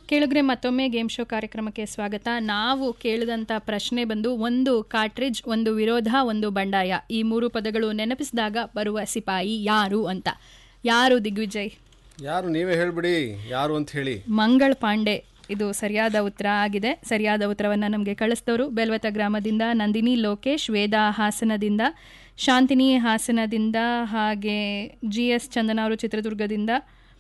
ಕೇಳಿದ್ರೆ ಮತ್ತೊಮ್ಮೆ game show ಕಾರ್ಯಕ್ರಮಕ್ಕೆ ಸ್ವಾಗತ ನಾವು ಕೇಳಿದಂಥ ಪ್ರಶ್ನೆ ಬಂದು ಒಂದು ಕಾಟ್ರಿಜ್ ಒಂದು ವಿರೋಧ ಒಂದು ಬಂಡಾಯ ಈ ಮೂರು ಪದಗಳು ನೆನಪಿಸಿದಾಗ ಬರುವ ಸಿಪಾಯಿ ಯಾರು ಅಂತ ಯಾರು ದಿಗ್ವಿಜಯ್ ಯಾರು ನೀವೇ ಹೇಳ್ಬಿಡಿ ಯಾರು ಅಂತ ಹೇಳಿ ಮಂಗಳ್ ಪಾಂಡೆ ಇದು ಸರಿಯಾದ ಉತ್ತರ ಆಗಿದೆ ಸರಿಯಾದ ಉತ್ತರವನ್ನು ನಮಗೆ ಕಳಿಸಿದವರು ಬೆಲ್ವತ ಗ್ರಾಮದಿಂದ ನಂದಿನಿ ಲೋಕೇಶ್ ವೇದ ಹಾಸನದಿಂದ ಶಾಂತಿನಿ ಹಾಸನದಿಂದ ಹಾಗೆ ಜಿ ಎಸ್ ಚಂದನ ಅವರು ಚಿತ್ರದುರ್ಗದಿಂದ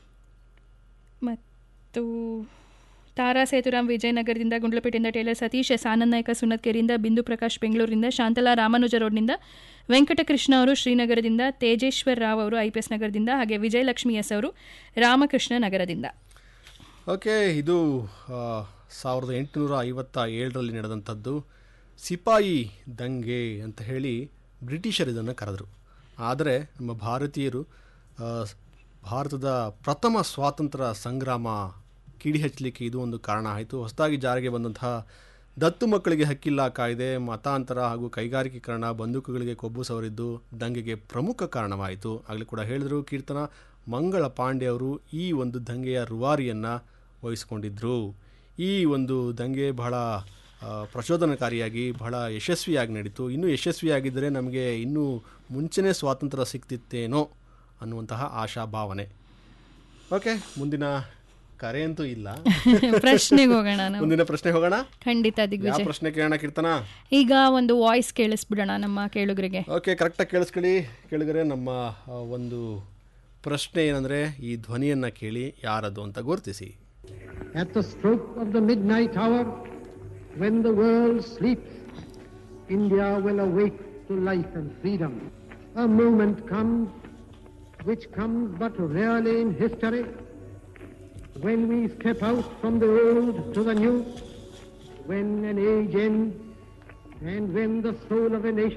ಮತ್ತು ತಾರಾ ಸೇತುರಾಮ್ ವಿಜಯನಗರದಿಂದ ಗುಂಡ್ಲಪೇಟೆಯಿಂದ ಟೇಲರ್ ಸತೀಶ್ ಎಸ್ ಆನಂದ್ ನಾಯಕ ಸುನತ್ಕೆರೆಯಿಂದ ಬಿಂದು ಪ್ರಕಾಶ್ ಬೆಂಗಳೂರಿನಿಂದ ಶಾಂತಲಾ ರಾಮಾನುಜ ರೋಡ್ನಿಂದ ವೆಂಕಟಕೃಷ್ಣ ಅವರು ಶ್ರೀನಗರದಿಂದ ತೇಜೇಶ್ವರ್ ರಾವ್ ಅವರು ಐ ಪಿ ಎಸ್ ನಗರದಿಂದ ಹಾಗೆ ವಿಜಯಲಕ್ಷ್ಮಿ ಎಸ್ ಅವರು ರಾಮಕೃಷ್ಣ ನಗರದಿಂದ ಓಕೆ ಇದು ಆ, ಸಾವಿರದ ಎಂಟುನೂರ ಐವತ್ತ ಏಳರಲ್ಲಿ ನಡೆದಂಥದ್ದು ಸಿಪಾಯಿ ದಂಗೆ ಅಂತ ಹೇಳಿ ಬ್ರಿಟಿಷರು ಇದನ್ನು ಕರೆದರು ಆದರೆ ನಮ್ಮ ಭಾರತೀಯರು ಆ, ಭಾರತದ ಪ್ರಥಮ ಸ್ವಾತಂತ್ರ್ಯ ಸಂಗ್ರಾಮ ಕಿಡಿ ಹಚ್ಚಲಿಕ್ಕೆ ಇದು ಒಂದು ಕಾರಣ ಆಯಿತು ಹೊಸದಾಗಿ ಜಾರಿಗೆ ಬಂದಂತಹ ದತ್ತು ಮಕ್ಕಳಿಗೆ ಹಕ್ಕಿಲ್ಲ ಕಾಯ್ದೆ ಮತಾಂತರ ಹಾಗೂ ಕೈಗಾರಿಕೀಕರಣ ಬಂದೂಕುಗಳಿಗೆ ಕೊಬ್ಬು ಸವರಿದ್ದು ದಂಗೆಗೆ ಪ್ರಮುಖ ಕಾರಣವಾಯಿತು ಆಗಲೇ ಕೂಡ ಹೇಳಿದರು ಕೀರ್ತನ ಮಂಗಳ ಪಾಂಡೆ ಅವರು ಈ ಒಂದು ದಂಗೆಯ ರುವಾರಿಯನ್ನು ವಹಿಸಿಕೊಂಡಿದ್ದರು ಈ ಒಂದು ದಂಗೆ ಬಹಳ ಆ, ಪ್ರಚೋದನಕಾರಿಯಾಗಿ ಬಹಳ ಯಶಸ್ವಿಯಾಗಿ ನಡೀತು ಇನ್ನೂ ಯಶಸ್ವಿಯಾಗಿದ್ದರೆ ನಮಗೆ ಇನ್ನೂ ಮುಂಚೆನೇ ಸ್ವಾತಂತ್ರ್ಯ ಸಿಗ್ತಿತ್ತೇನೋ ಅನ್ನುವಂತಹ ಆಶಾಭಾವನೆ ಓಕೆ ಮುಂದಿನ ಕರೆ ಅಂತೂ ಇಲ್ಲ ಪ್ರಶ್ನೆಗೆ ಹೋಗೋಣ ನಾವು ಮುಂದಿನ ಪ್ರಶ್ನೆ ಹೋಗೋಣ ಖಂಡಿತ ಯಾವ ದಿಗ್ವಿಜಯ್ ಪ್ರಶ್ನೆ ಕೇಳೋಣ ಕೀರ್ತನ ಈಗ ಒಂದು ವಾಯ್ಸ್ ಕೇಳಿಸ್ಬಿಡೋಣ ನಮ್ಮ ಕೇಳುಗರಿಗೆ ಓಕೆ ಕರೆಕ್ಟಾಗಿ ಕೇಳಿಸ್ಕೊಳ್ಳಿ ಕೇಳಿದರೆ ನಮ್ಮ ಆ, ಒಂದು ಪ್ರಶ್ನೆ ಏನಂದರೆ ಈ ಧ್ವನಿಯನ್ನು ಕೇಳಿ ಯಾರದು ಅಂತ ಗುರುತಿಸಿ At the stroke of the midnight hour, when the world sleeps, India will awake to life and freedom. A moment comes, which comes but rarely in history, when we step out from the old to the new, when an age ends, and when the soul of a nation